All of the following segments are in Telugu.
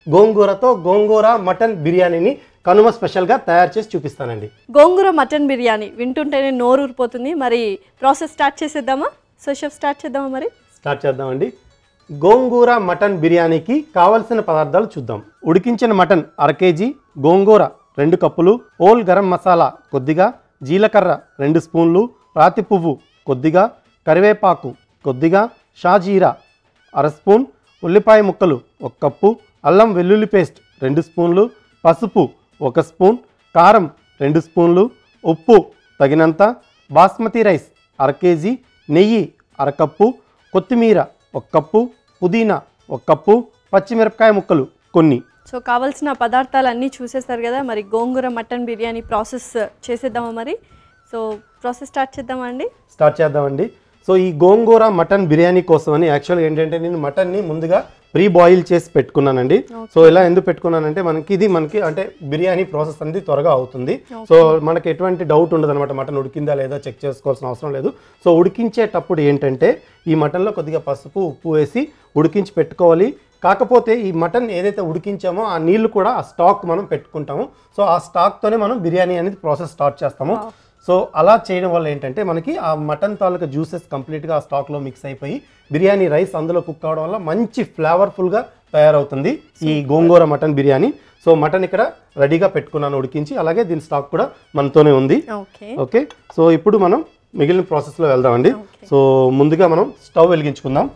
గోంగూరతో గోంగూర మటన్ బిర్యానీని కనుమ స్పెషల్గా తయారు చేసి చూపిస్తానండి గోంగూర మటన్ బిర్యానీ వింటుంటేనే నోరు ఊరిపోతుంది మరి ప్రాసెస్ స్టార్ట్ చేసేద్దామా సో షెఫ్ స్టార్ట్ చేద్దామా మరి స్టార్ట్ చేద్దామండి గోంగూర మటన్ బిర్యానీకి కావలసిన పదార్థాలు చూద్దాం ఉడికించిన మటన్ అర కేజీ గోంగూర రెండు కప్పులు ఓల్ గరం మసాలా కొద్దిగా జీలకర్ర రెండు స్పూన్లు రాతి పువ్వు కొద్దిగా కరివేపాకు కొద్దిగా షాజీరా అర స్పూన్ ఉల్లిపాయ ముక్కలు ఒక కప్పు అల్లం వెల్లుల్లి పేస్ట్ రెండు స్పూన్లు పసుపు ఒక స్పూన్ కారం రెండు స్పూన్లు ఉప్పు తగినంత బాస్మతి రైస్ అర కేజీ నెయ్యి అరకప్పు కొత్తిమీర ఒక కప్పు పుదీనా ఒక కప్పు పచ్చిమిరపకాయ ముక్కలు కొన్ని సో కావాల్సిన పదార్థాలు అన్నీ చూసేస్తారు కదా మరి గోంగూర మటన్ బిర్యానీ ప్రాసెస్ చేసేద్దామా మరి సో ప్రాసెస్ స్టార్ట్ చేద్దామా అండి స్టార్ట్ చేద్దామండి సో ఈ గోంగూర మటన్ బిర్యానీ కోసమని యాక్చువల్గా ఏంటంటే నేను మటన్ని ముందుగా ప్రీ బాయిల్ చేసి పెట్టుకున్నానండి సో ఇలా ఎందుకు పెట్టుకున్నానంటే మనకి ఇది మనకి అంటే బిర్యానీ ప్రాసెస్ అనేది త్వరగా అవుతుంది సో మనకి ఎటువంటి డౌట్ ఉండదు అనమాట మటన్ ఉడికిందా లేదా చెక్ చేసుకోవాల్సిన అవసరం లేదు సో ఉడికించేటప్పుడు ఏంటంటే ఈ మటన్లో కొద్దిగా పసుపు ఉప్పు వేసి ఉడికించి పెట్టుకోవాలి కాకపోతే ఈ మటన్ ఏదైతే ఉడికించామో ఆ నీళ్లు కూడా ఆ స్టాక్ మనం పెట్టుకుంటాము సో ఆ స్టాక్తోనే మనం బిర్యానీ అనేది ప్రాసెస్ స్టార్ట్ చేస్తాము సో అలా చేయడం వల్ల ఏంటంటే మనకి ఆ మటన్ తాలూకా జ్యూసెస్ కంప్లీట్గా ఆ స్టాక్లో మిక్స్ అయిపోయి బిర్యానీ రైస్ అందులో కుక్ అవడం వల్ల మంచి ఫ్లేవర్ఫుల్గా తయారవుతుంది ఈ gongura mutton biryani so mutton ఇక్కడ రెడీగా పెట్టుకున్నాను ఉడికించి అలాగే దీని స్టాక్ కూడా మనతోనే ఉంది ఓకే ఓకే సో ఇప్పుడు మనం మిగిలిన ప్రాసెస్లో వెళ్దామండి సో ముందుగా మనం స్టవ్ వెలిగించుకుందాం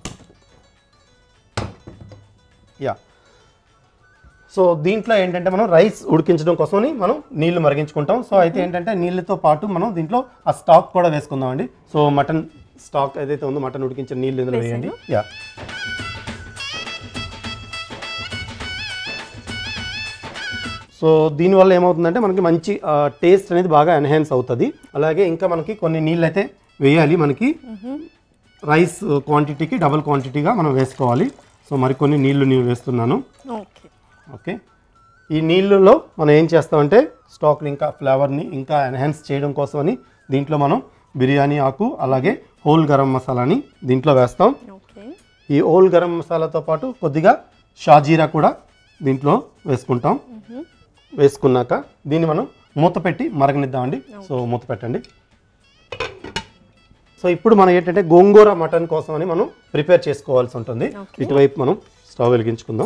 యా సో దీంట్లో ఏంటంటే మనం రైస్ ఉడికించడం కోసమని మనం నీళ్లు మరిగించుకుంటాం సో అయితే ఏంటంటే నీళ్ళతో పాటు మనం దీంట్లో ఆ స్టాక్ కూడా వేసుకుందామండి సో మటన్ స్టాక్ ఏదైతే ఉందో మటన్ ఉడికించిన నీళ్ళు ఇందులో వేయండి యా సో దీనివల్ల ఏమవుతుందంటే మనకి మంచి టేస్ట్ అనేది బాగా ఎన్హాన్స్ అవుతుంది అలాగే ఇంకా మనకి కొన్ని నీళ్ళు అయితే వేయాలి మనకి రైస్ క్వాంటిటీకి డబుల్ క్వాంటిటీగా మనం వేసుకోవాలి సో మరికొన్ని నీళ్లు నేను వేస్తున్నాను ఓకే ఓకే ఈ నీళ్ళలో మనం ఏం చేస్తామంటే స్టాక్ని ఇంకా ఫ్లేవర్ని ఇంకా ఎన్హాన్స్ చేయడం కోసమని దీంట్లో మనం బిర్యానీ ఆకు అలాగే హోల్ గరం మసాలాని దీంట్లో వేస్తాం ఓకే ఈ హోల్ గరం మసాలాతో పాటు కొద్దిగా షాజీరా కూడా దీంట్లో వేసుకుంటాం వేసుకున్నాక దీన్ని మనం మూత పెట్టి మరగనిద్దామండి సో మూత పెట్టండి సో ఇప్పుడు మనం ఏంటంటే గోంగూర మటన్ కోసం అని మనం ప్రిపేర్ చేసుకోవాల్సి ఉంటుంది ఇటువైపు మనం స్టవ్ వెలిగించుకుందాం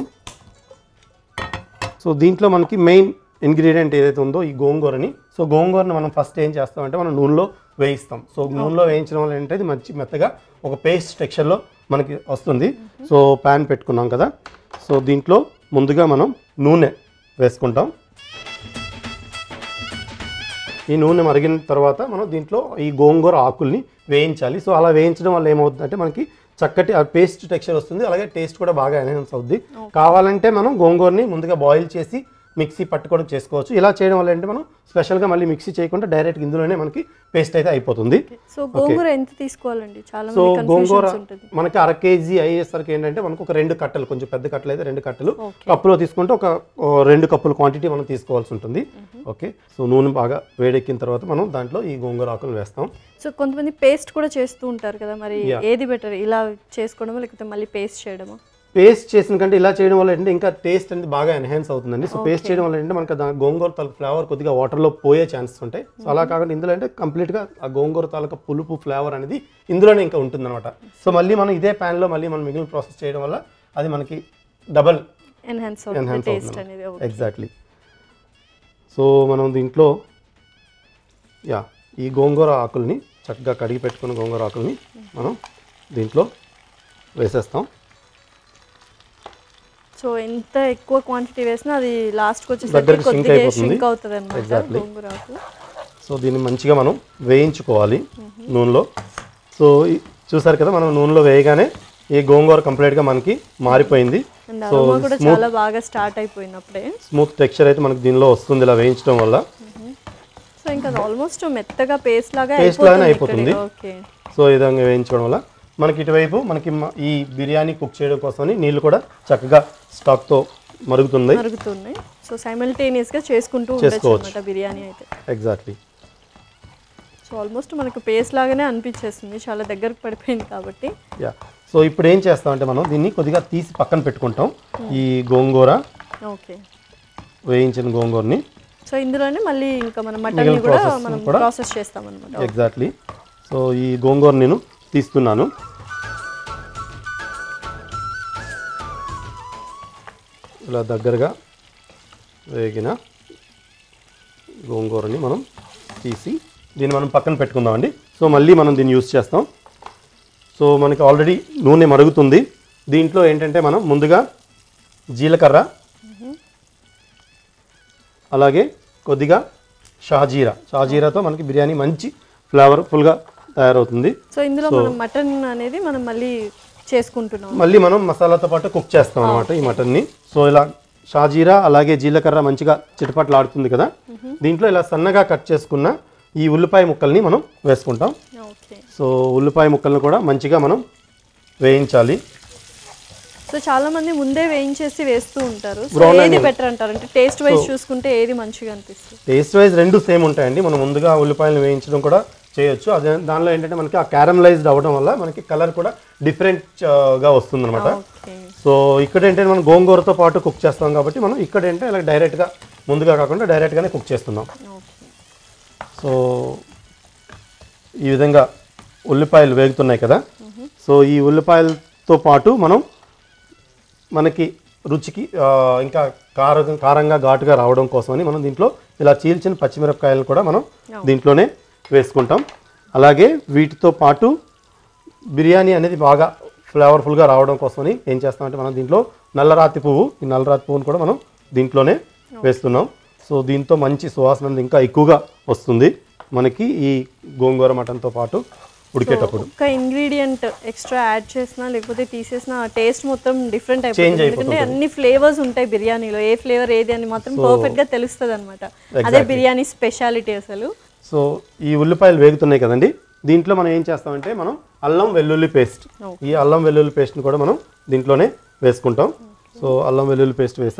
సో దీంట్లో మనకి మెయిన్ ఇంగ్రీడియంట్ ఏదైతే ఉందో ఈ గోంగూరని సో గోంగూరని మనం ఫస్ట్ ఏం చేస్తామంటే మనం నూనెలో వేయిస్తాం సో నూనెలో వేయించడం వల్ల ఏంటంటే ఇది మంచి మెత్తగా ఒక పేస్ట్ టెక్స్చర్లో మనకి వస్తుంది సో ప్యాన్ పెట్టుకున్నాం కదా సో దీంట్లో ముందుగా మనం నూనె వేసుకుంటాం ఈ నూనె మరిగిన తర్వాత మనం దీంట్లో ఈ గోంగూర ఆకుల్ని వేయించాలి సో అలా వేయించడం వల్ల ఏమవుతుందంటే మనకి చక్కటి ఆ పేస్ట్ టెక్స్చర్ వస్తుంది అలాగే టేస్ట్ కూడా బాగా ఎన్హాన్స్ అవుద్ది కావాలంటే మనం గోంగూరని ముందుగా బాయిల్ చేసి మిక్సీ పట్టుకోవడం చేసుకోవచ్చు ఇలా చేయడం వల్ల ఏంటంటే మనం స్పెషల్గా మళ్ళీ మిక్సీ చేయకుండా డైరెక్ట్ ఇందులోనే మనకి పేస్ట్ అయితే అయిపోతుంది సో గోంగూర ఎంత తీసుకోవాలండి చాలా సో మంది గోంగూర కన్ఫ్యూజన్స్ ఉంటుంది మనకి అర కేజీ అయ్యేసరికి ఏంటంటే మనకు ఒక రెండు కట్టలు కొంచెం పెద్ద కట్టలు అయితే రెండు కట్టలు Okay. కప్పులో తీసుకుంటే ఒక ఓ రెండు కప్పుల క్వాంటిటీ మనం తీసుకోవాల్సి ఉంటుంది ఓకే సో నూనె బాగా వేడెక్కిన తర్వాత మనం దాంట్లో ఈ గోంగూర ఆకులు వేస్తాం సో కొంతమంది పేస్ట్ కూడా చేస్తూ ఉంటారు కదా మరి Yeah. ఏది బెటర్ ఇలా చేసుకోవడమా లేకపోతే మళ్ళీ పేస్ట్ చేయడమా పేస్ట్ చేసిన కంటే ఇలా చేయడం వల్ల ఏంటంటే ఇంకా టేస్ట్ అనేది బాగా ఎన్హాన్స్ అవుతుందండి సో పేస్ట్ చేయడం వల్ల ఏంటంటే మనకి దాని గోంగూర తాలూకు ఫ్లేవర్ కొద్దిగా వాటర్లో పోయే ఛాన్సెస్ ఉంటాయి సో అలా కాకుండా ఇందులో అంటే కంప్లీట్గా ఆ గోంగూర తాలూకా పులుపు ఫ్లేవర్ అనేది ఇందులోనే ఇంకా ఉంటుందన్నమాట సో మళ్ళీ మనం ఇదే ప్యాన్లో మళ్ళీ మనం మిగిలిన ప్రాసెస్ చేయడం వల్ల అది మనకి డబల్ ఎన్హాన్స్ అవుతుంది ఎన్హాన్స్ టేస్ట్ అవుతుంది అనేది ఓకే. ఎగ్జాక్ట్లీ సో మనం దీంట్లో యా ఈ గోంగూర ఆకుల్ని చక్కగా కడిగి పెట్టుకున్న గోంగూర ఆకుల్ని మనం దీంట్లో వేసేస్తాం సో ఎంత ఎక్కువ క్వాంటిటీ వేసినా అది లాస్ట్కి వచ్చేసరికి దగ్గరికి sink కొద్దిగా అయిపోతుంది. షింక్ అవుతుంది అనమాట Exactly. గోంగూర ఆకు. సో దీన్ని మంచిగా మనం వేయించుకోవాలి నూనెలో సో ఈ- చూసారు కదా మనం నూనెలో వేయగానే ఈ గోంగూర కంప్లీట్గా మనకి మారిపోయింది అండ్ సో అరోమా కూడా చాలా బాగా స్టార్ట్ అయిపోయినప్పుడే స్మూత్ టెక్స్చర్ అయితే మనకి దీనిలో వస్తుంది ఇలా వేయించడం వల్ల సో ఇంకా ఆల్మోస్ట్ మెత్తగా పేస్ట్ లాగా Paste లాగానే అయిపోతుంది. ఓకే సో ఈ విధంగా వేయించుకోవడం వల్ల మనకి ఇటువైపు మనకి మ- ఈ బిర్యానీ కుక్ చేయడం కోసమని నీళ్ళు కూడా చక్కగా స్టాక్తో మరుగుతుంది మరుగుతున్నాయి సో సైమల్టేనియస్ గా చేసుకుంటూ ఉండొచ్చు చేసుకోవచ్చు. అనమాట బిర్యానీ అయితే ఎగ్జాక్ట్లీ సో ఆల్మోస్ట్ మనకు పేస్ట్ లాగానే అనిపించేస్తుంది చాలా దగ్గరకు పడిపోయింది కాబట్టి యా సో ఇప్పుడు ఏం చేస్తామంటే మనం దీన్ని కొద్దిగా తీసి పక్కన పెట్టుకుంటాం ఈ గోంగూర ఓకే వేయించిన గోంగూరని సో ఇందులోనే మళ్ళీ ఇంకా మనం మటన్ మిగిలిన కూడా process మనం కూడా ప్రాసెస్ చేస్తాం అనమాట ఎగ్జాక్ట్లీ సో ఈ గోంగూర నేను తీస్తున్నాను ఇలా దగ్గరగా వేగిన గోంగూరని మనం తీసి దీన్ని మనం పక్కన పెట్టుకుందామండి సో మళ్ళీ మనం దీన్ని యూస్ చేస్తాం సో మనకి ఆల్రెడీ నూనె మరుగుతుంది దీంట్లో ఏంటంటే మనం ముందుగా జీలకర్ర అలాగే కొద్దిగా షాజీరా షాజీరాతో మనకి బిర్యానీ మంచి ఫ్లేవర్ఫుల్గా తయారవుతుంది సో ఇందులో మనం మటన్ అనేది మనం మళ్ళీ చేసుకుంటున్నాం మళ్ళీ మనం మసాలాతో పాటు కుక్ చేస్తాం అనమాట ఈ మటన్ని సో ఇలా షాజీరా అలాగే జీలకర్ర మంచిగా చిటపట్లాడుతుంది కదా దీంట్లో ఇలా సన్నగా కట్ చేసుకున్న ఈ ఉల్లిపాయ ముక్కల్ని మనం వేసుకుంటాం ఓకే సో ఉల్లిపాయ ముక్కల్ని కూడా మంచిగా మనం వేయించాలి సో చాలా మంది ముందే వేయించేసి వేస్తూ ఉంటారు సో Brown ఏది onion. బెటర్ అంటారు అంటే టేస్ట్ వైజ్ చూసుకుంటే ఏది మంచిగా అనిపిస్తుంది టేస్ట్ వైజ్ రెండు సేమ్ ఉంటాయండి మనం ముందుగా ఉల్లిపాయలు వేయించడం కూడా చేయొచ్చు అదే దానిలో ఏంటంటే మనకి ఆ క్యారమలైజ్డ్ అవ్వడం వల్ల మనకి కలర్ కూడా డిఫరెంట్గా వస్తుంది అనమాట ఓకే సో ఇక్కడ ఏంటంటే మనం గోంగూరతో పాటు కుక్ చేస్తాం కాబట్టి మనం ఇక్కడ ఏంటంటే ఇలా డైరెక్ట్గా ముందుగా కాకుండా డైరెక్ట్గానే కుక్ చేస్తున్నాం ఓకే సో ఈ విధంగా ఉల్లిపాయలు వేగుతున్నాయి కదా సో ఈ ఉల్లిపాయలతో పాటు మనం మనకి రుచికి ఆ, ఇంకా కారం కారంగా ఘాటుగా రావడం కోసమని మనం దీంట్లో ఇలా చీల్చిన పచ్చిమిరపకాయలు కూడా మనం దీంట్లోనే వేసుకుంటాం అలాగే వీటితో పాటు బిర్యానీ అనేది బాగా ఫ్లేవర్ఫుల్గా రావడం కోసమని ఏం చేస్తామంటే మనం దీంట్లో నల్లరాతి పువ్వు ఈ నల్లరాతి పువ్వును కూడా మనం దీంట్లోనే వేస్తున్నాం సో దీంతో మంచి సువాసన అనేది ఇంకా ఎక్కువగా వస్తుంది మనకి ఈ గోంగూర మటన్తో పాటు ఉడికేటప్పుడు ఒక్క ఇంగ్రీడియంట్ ఎక్స్ట్రా యాడ్ చేసినా లేకపోతే తీసేసిన టేస్ట్ మొత్తం డిఫరెంట్ Change అయిపోతుంది ఎందుకంటే అయిపోతుంది. అన్ని ఫ్లేవర్స్ ఉంటాయి బిర్యానీలో ఏ ఫ్లేవర్ ఏది అని మాత్రం పర్ఫెక్ట్ గా తెలుస్తుంది అనమాట అదే బిర్యానీ స్పెషాలిటీ అసలు సో ఈ ఉల్లిపాయలు వేగుతున్నాయి కదండి దీంట్లో మనం ఏం చేస్తామంటే మనం అల్లం వెల్లుల్లి పేస్ట్ ఈ అల్లం వెల్లుల్లి పేస్ట్ని కూడా మనం దీంట్లోనే వేసుకుంటాం సో అల్లం వెల్లుల్లి పేస్ట్ వేసా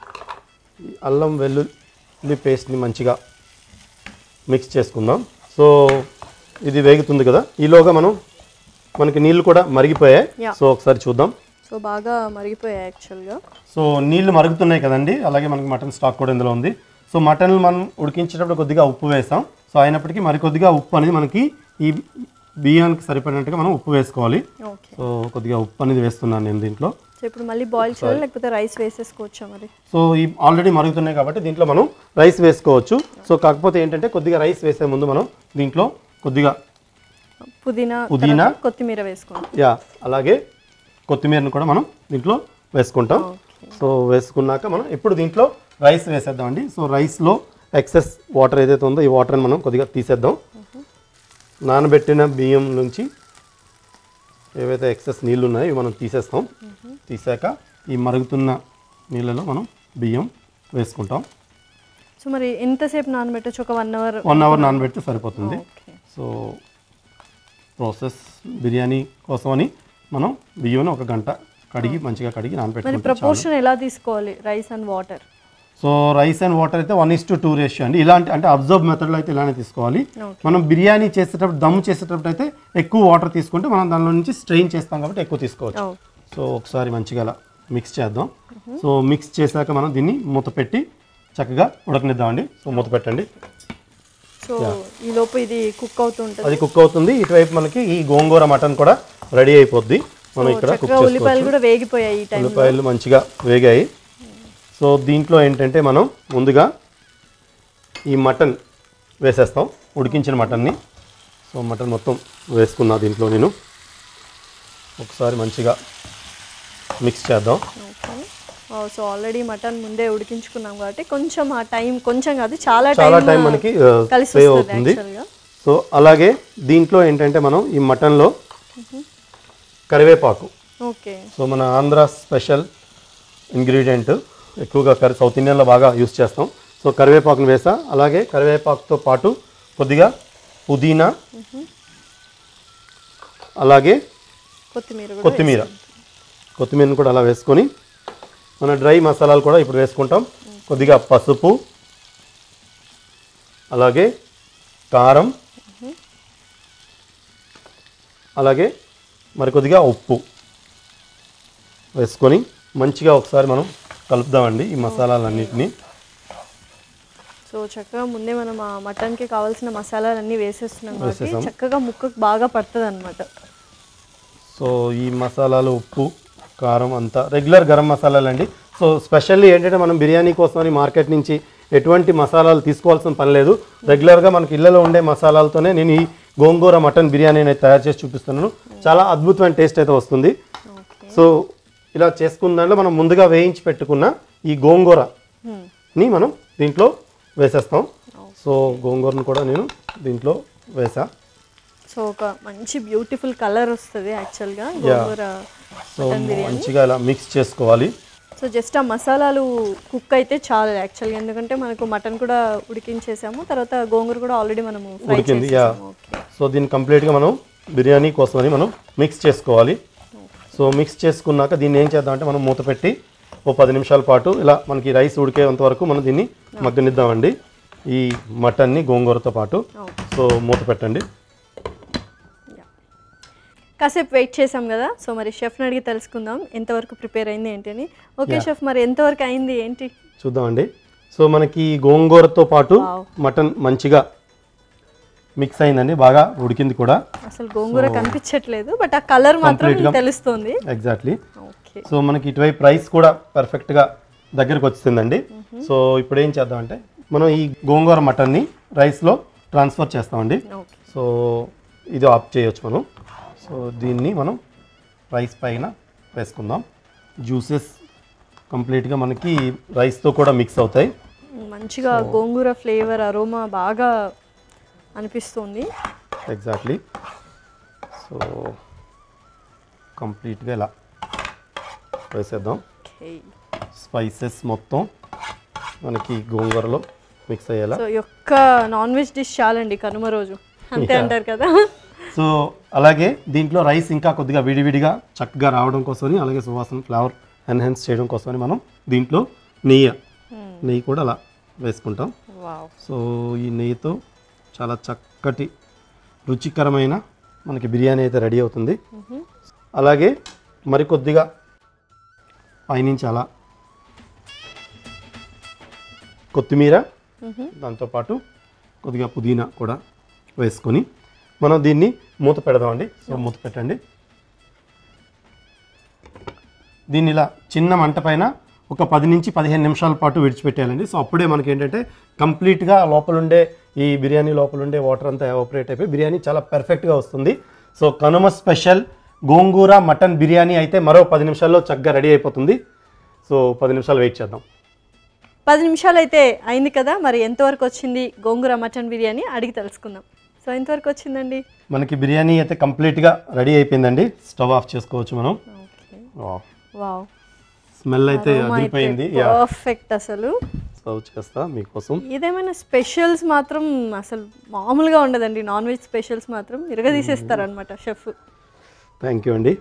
ఈ అల్లం వెల్లుల్లి పేస్ట్ని మంచిగా మిక్స్ చేసుకుందాం సో ఇది వేగుతుంది కదా ఈలోగా మనం మనకి నీళ్ళు కూడా మరిగిపోయాయి Yeah. సో ఒకసారి చూద్దాం సో బాగా మరిగిపోయాయి యాక్చువల్గా సో నీళ్లు మరుగుతున్నాయి కదండి అలాగే మనకి మటన్ స్టాక్ కూడా ఇందులో ఉంది సో మటన్ మనం ఉడికించేటప్పుడు కొద్దిగా ఉప్పు వేసాం సో అయినప్పటికీ మరి కొద్దిగా ఉప్పు అనేది మనకి ఈ బియ్యానికి సరిపడినట్టుగా మనం ఉప్పు వేసుకోవాలి ఓకే సో కొద్దిగా ఉప్పు అనేది వేస్తున్నాను నేను దీంట్లో సో ఇప్పుడు మళ్ళీ బాయిల్ చేయాలి లేకపోతే రైస్ వేసేసుకోవచ్చా మరి సో ఈ ఆల్రెడీ మరుగుతున్నాయి కాబట్టి దీంట్లో మనం రైస్ వేసుకోవచ్చు సో కాకపోతే ఏంటంటే కొద్దిగా రైస్ వేసే ముందు మనం దీంట్లో కొద్దిగా పుదీనా పుదీనా. తర్వాత కొత్తిమీర వేసుకోండి యా అలాగే కొత్తిమీరని కూడా మనం దీంట్లో వేసుకుంటాం సో వేసుకున్నాక మనం ఇప్పుడు దీంట్లో రైస్ వేసేద్దామండి సో రైస్లో ఎక్సెస్ వాటర్ ఏదైతే ఉందో ఈ వాటర్ని మనం కొద్దిగా తీసేద్దాం నానబెట్టిన బియ్యం నుంచి ఏవైతే ఎక్సెస్ నీళ్ళు ఉన్నాయో ఇవి మనం తీసేస్తాం తీసాక ఈ మరుగుతున్న నీళ్ళలో మనం బియ్యం వేసుకుంటాం సో మరి ఎంతసేపు నానబెట్టచ్చు ఒక వన్ అవర్ వన్ అవర్ నానబెడితే సరిపోతుంది ఓకే సో ప్రాసెస్ బిర్యానీ కోసమని మనం బియ్యం ఒక గంట కడిగి మంచిగా కడిగి మరి నానబెట్టుకుంటాం ప్రపోర్షన్ ఎలా తీసుకోవాలి rice and water so rice and water అయితే one is to two ratio అండి ఇలాంటి అంటే అబ్జర్వ్ మెథడ్లో అయితే ఇలానే తీసుకోవాలి Okay. మనం బిర్యానీ చేసేటప్పుడు దమ్ చేసేటప్పుడు అయితే ఎక్కువ వాటర్ తీసుకుంటే మనం దానిలో నుంచి స్ట్రెయిన్ చేస్తాం కాబట్టి ఎక్కువ తీసుకోవచ్చు సో ఒకసారి మంచిగా అలా మిక్స్ చేద్దాం సో మిక్స్ చేశాక మనం దీన్ని మూత పెట్టి చక్కగా ఉడకనిద్దామండి సో మూత పెట్టండి సో ఈ లోపు ఇది కుక్ అవుతూ ఉంటుంది అది కుక్ అవుతుంది ఇటువైపు మనకి ఈ గోంగూర మటన్ కూడా రెడీ అయిపోద్ది మనం ఇక్కడ కుక్ చక్కగా ఉల్లిపాయలు చేసుకోవచ్చు కూడా వేగిపోయాయి ఈ టైం ఉల్లిపాయలు మంచిగా వేగాయి సో దీంట్లో ఏంటంటే మనం ముందుగా ఈ మటన్ వేసేస్తాం ఉడికించిన మటన్ని సో మటన్ మొత్తం వేసుకున్నా దీంట్లో నేను ఒకసారి మంచిగా మిక్స్ చేద్దాం సో ఆల్రెడీ మటన్ ముందే ఉడికించుకున్నాం కాబట్టి కొంచెం ఆ టైం కొంచెం కాదు చాలా చాలా టైం టైం మనకి కలిసి సేవ్ వస్తుంది అవుతుంది యాక్చువల్గా సో అలాగే దీంట్లో ఏంటంటే మనం ఈ మటన్లో కరివేపాకు ఓకే సో మన ఆంధ్ర స్పెషల్ ఇంగ్రీడియంట్ ఎక్కువగా కరి సౌత్ ఇండియన్లో బాగా యూస్ చేస్తాం సో కరివేపాకును వేసా అలాగే కరివేపాకుతో పాటు కొద్దిగా పుదీనా అలాగే కొత్తిమీర కూడా కొత్తిమీర కొత్తిమీరను కూడా అలా వేసుకొని మన డ్రై మసాలాలు కూడా ఇప్పుడు వేసుకుంటాం కొద్దిగా పసుపు అలాగే కారం అలాగే మరి కొద్దిగా ఉప్పు వేసుకొని మంచిగా ఒకసారి మనం కలుపుదామండి ఈ మసాలాలన్నిటినీ సో చక్కగా ముందే మనం ఆ మటన్కి కావాల్సిన మసాలాలన్నీ వేసేస్తున్నాం కాబట్టి వేసేసాం. చక్కగా ముక్కకు బాగా పడుతుంది అనమాట సో ఈ మసాలాలు ఉప్పు కారం అంతా రెగ్యులర్ గరం మసాలాలు అండి సో స్పెషల్లీ ఏంటంటే మనం బిర్యానీ కోసమని మార్కెట్ నుంచి ఎటువంటి మసాలాలు తీసుకోవాల్సిన పని లేదు రెగ్యులర్గా మనకి ఇళ్ళలో ఉండే మసాలాలతోనే నేను ఈ గోంగూర మటన్ బిర్యానీ అనేది తయారు చేసి చూపిస్తున్నాను చాలా అద్భుతమైన టేస్ట్ అయితే వస్తుంది ఓకే సో ఇలా చేసుకున్న దాంట్లో మనం ముందుగా వేయించి పెట్టుకున్న ఈ గోంగూరని మనం దీంట్లో వేసేస్తాం సో గోంగూరను కూడా నేను దీంట్లో వేసా సో ఒక మంచి బ్యూటిఫుల్ కలర్ వస్తుంది యాక్చువల్గా గోంగూర సో మంచిగా ఇలా మిక్స్ చేసుకోవాలి సో జస్ట్ ఆ మసాలాలు కుక్ అయితే చాలు యాక్చువల్గా ఎందుకంటే మనకు మటన్ కూడా ఉడికించేసాము తర్వాత గోంగూర కూడా ఆల్రెడీ మనము ఫ్రై ఉడికింది యా చేసేసాము ఓకే సో దీన్ని కంప్లీట్గా మనం బిర్యానీ కోసమని మనం మిక్స్ చేసుకోవాలి సో మిక్స్ చేసుకున్నాక దీన్ని ఏం చేద్దామంటే మనం మూత పెట్టి ఓ పది నిమిషాల పాటు ఇలా మనకి రైస్ ఉడికేంత వరకు మనం దీన్ని మగ్గనిద్దామండి ఈ మటన్ని గోంగూరతో పాటు ఓకే సో మూత పెట్టండి కాసేపు వెయిట్ చేసాం కదా సో మరి షెఫ్ని అడిగి తెలుసుకుందాం ఎంతవరకు ప్రిపేర్ అయింది ఏంటి అని ఓకే షెఫ్ మరి ఎంతవరకు అయింది ఏంటి చూద్దామండి సో మనకి గోంగూరతో పాటు Wow. మటన్ మంచిగా మిక్స్ అయిందండి బాగా ఉడికింది కూడా అసలు గోంగూర కనిపించట్లేదు బట్ ఆ కలర్ మాత్రం Complete గా- తెలుస్తుంది ఎగ్జాక్ట్లీ ఓకే సో మనకి ఇటువైపు రైస్ కూడా పర్ఫెక్ట్గా దగ్గరకు వచ్చిందండి సో ఇప్పుడు ఏం చేద్దామంటే మనం ఈ గోంగూర మటన్ని రైస్లో ట్రాన్స్ఫర్ చేస్తామండి ఓకే సో ఇది ఆఫ్ చేయొచ్చు మనం సో దీన్ని మనం రైస్ పైన వేసుకుందాం జ్యూసెస్ కంప్లీట్గా మనకి రైస్తో కూడా మిక్స్ అవుతాయి మంచిగా గోంగూర ఫ్లేవర్ అరోమా బాగా అనిపిస్తుంది ఎగ్జాక్ట్లీ సో కంప్లీట్గా ఇలా వేసేద్దాం ఓకే స్పైసెస్ మొత్తం మనకి గోంగూరలో మిక్స్ అయ్యేలా సో ఈ ఒక్క నాన్ వెజ్ డిష్ చాలండి కనుమ రోజు అంతే Yeah. అంటారు కదా సో అలాగే దీంట్లో రైస్ ఇంకా కొద్దిగా విడివిడిగా చక్కగా రావడం కోసమని అలాగే సువాసన ఫ్లేవర్ ఎన్హాన్స్ చేయడం కోసమని మనం దీంట్లో నెయ్యి నెయ్యి కూడా అలా వేసుకుంటాం వావ్ సో ఈ నెయ్యితో చాలా చక్కటి రుచికరమైన మనకి బిర్యానీ అయితే రెడీ అవుతుంది అలాగే మరికొద్దిగా పైనుంచి అలా కొత్తిమీర దాంతోపాటు కొద్దిగా పుదీనా కూడా వేసుకొని మనం దీన్ని మూత పెడదామండి సో మూత పెట్టండి దీన్ని ఇలా చిన్న మంట పైన ఒక పది నుంచి పదిహేను నిమిషాల పాటు విడిచిపెట్టేయాలండి సో అప్పుడే మనకి ఏంటంటే కంప్లీట్గా లోపల ఉండే ఈ బిర్యానీ లోపల ఉండే వాటర్ అంతా ఎవాపరేట్ అయిపోయి బిర్యానీ చాలా పర్ఫెక్ట్గా వస్తుంది so Kanuma special gongura mutton biryani అయితే మరో పది నిమిషాల్లో చక్కగా రెడీ అయిపోతుంది సో పది నిమిషాలు వెయిట్ చేద్దాం పది నిమిషాలు అయితే అయింది కదా మరి ఎంతవరకు వచ్చింది గోంగూర మటన్ బిర్యానీ అడిగి తెలుసుకుందాం సో ఎంతవరకు వచ్చిందండి మనకి బిర్యానీ అయితే కంప్లీట్గా రెడీ అయిపోయిందండి స్టవ్ ఆఫ్ చేసుకోవచ్చు మనం ఓకే వావ్. వావ్ స్మెల్ అయితే అదిరిపోయింది యా పర్ఫెక్ట్ అసలు సర్వ్ చేస్తా మీకోసం ఏదేమైనా స్పెషల్స్ మాత్రం అసలు మామూలుగా ఉండదండి నాన్ వెజ్ స్పెషల్స్ మాత్రం ఇరగదీసేస్తారనమాట షెఫ్ థ్యాంక్ యూ అండి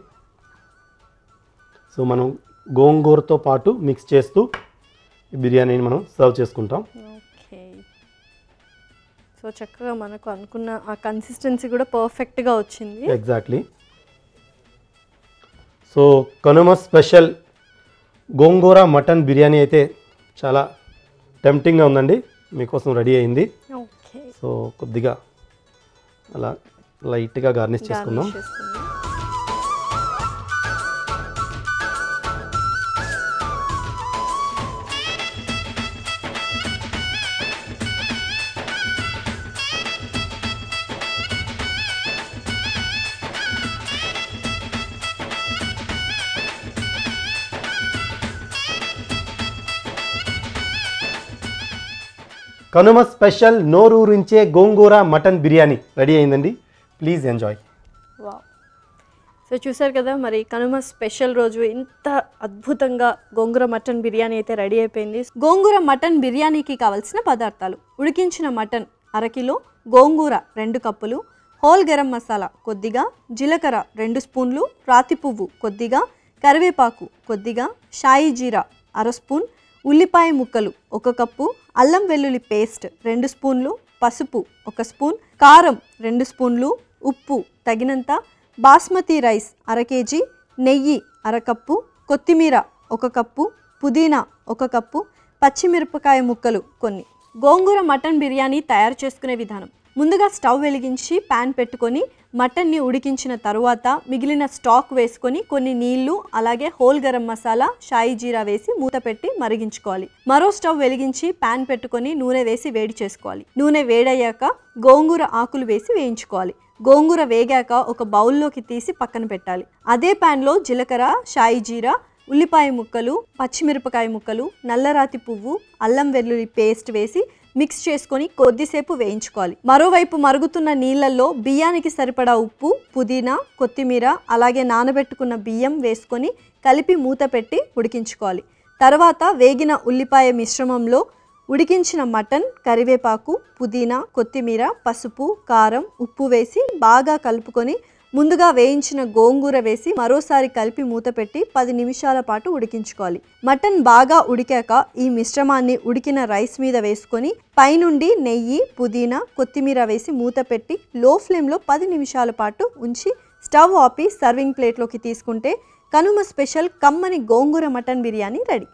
సో మనం గోంగూరతో పాటు మిక్స్ చేస్తూ ఈ బిర్యానీని మనం సర్వ్ చేసుకుంటాం ఓకే సో చక్కగా మనకు అనుకున్న ఆ కన్సిస్టెన్సీ కూడా పర్ఫెక్ట్గా వచ్చింది exactly so Kanuma special gongura mutton biryani అయితే చాలా టెంప్టింగ్గా ఉందండి మీకోసం రెడీ అయింది ఓకే సో కొద్దిగా అలా లైట్గా గార్నిష్ చేసుకుందాం గార్నిష్ చేసుకుందాం కనుమ స్పెషల్ నోరూరించే గోంగూర మటన్ బిర్యానీ రెడీ అయిందండి ప్లీజ్ ఎంజాయ్ వావ్ సో చూసారు కదా మరి కనుమ స్పెషల్ రోజు ఇంత అద్భుతంగా గోంగూర మటన్ బిర్యానీ అయితే రెడీ అయిపోయింది గోంగూర మటన్ బిర్యానీకి కావాల్సిన పదార్థాలు ఉడికించిన మటన్ అరకిలో గోంగూర రెండు కప్పులు హోల్ గరం మసాలా కొద్దిగా జీలకర్ర రెండు స్పూన్లు రాతి పువ్వు కొద్దిగా కరివేపాకు కొద్దిగా షాయి జీరా అర స్పూన్ ఉల్లిపాయ ముక్కలు ఒక కప్పు అల్లం వెల్లుల్లి పేస్ట్ రెండు స్పూన్లు పసుపు ఒక స్పూన్ కారం రెండు స్పూన్లు ఉప్పు తగినంత బాస్మతి రైస్ అర కేజీ నెయ్యి అరకప్పు కొత్తిమీర ఒక కప్పు పుదీనా ఒక కప్పు పచ్చిమిరపకాయ ముక్కలు కొన్ని గోంగూర మటన్ బిర్యానీ తయారు చేసుకునే విధానం ముందుగా స్టవ్ వెలిగించి ప్యాన్ పెట్టుకొని మటన్ని ఉడికించిన తరువాత మిగిలిన స్టాక్ వేసుకొని కొన్ని నీళ్లు అలాగే హోల్ గరం మసాలా షాయి జీరా వేసి మూత పెట్టి మరిగించుకోవాలి మరో స్టవ్ వెలిగించి ప్యాన్ పెట్టుకొని నూనె వేసి వేడి చేసుకోవాలి నూనె వేడయ్యాక గోంగూర ఆకులు వేసి వేయించుకోవాలి గోంగూర వేగాక ఒక బౌల్లోకి తీసి పక్కన పెట్టాలి అదే ప్యాన్లో జీలకర్ర షాయి జీరా ఉల్లిపాయ ముక్కలు పచ్చిమిరపకాయ ముక్కలు నల్లరాతి పువ్వు అల్లం వెల్లుల్లి పేస్ట్ వేసి మిక్స్ చేసుకొని కొద్దిసేపు వేయించుకోవాలి మరోవైపు మరుగుతున్న నీళ్ళల్లో బియ్యానికి సరిపడా ఉప్పు పుదీనా కొత్తిమీర అలాగే నానబెట్టుకున్న బియ్యం వేసుకొని కలిపి మూత పెట్టి ఉడికించుకోవాలి తర్వాత వేగిన ఉల్లిపాయ మిశ్రమంలో ఉడికించిన మటన్ కరివేపాకు పుదీనా కొత్తిమీర పసుపు కారం ఉప్పు వేసి బాగా కలుపుకొని ముందుగా వేయించిన గోంగూర వేసి మరోసారి కలిపి మూత పెట్టి పది నిమిషాల పాటు ఉడికించుకోవాలి మటన్ బాగా ఉడికాక ఈ మిశ్రమాన్ని ఉడికిన రైస్ మీద వేసుకొని పైనుండి నెయ్యి పుదీనా కొత్తిమీర వేసి మూత పెట్టి లో ఫ్లేమ్లో పది నిమిషాల పాటు ఉంచి స్టవ్ ఆపి సర్వింగ్ ప్లేట్లోకి తీసుకుంటే కనుమ స్పెషల్ కమ్మని గోంగూర మటన్ బిర్యానీ రెడీ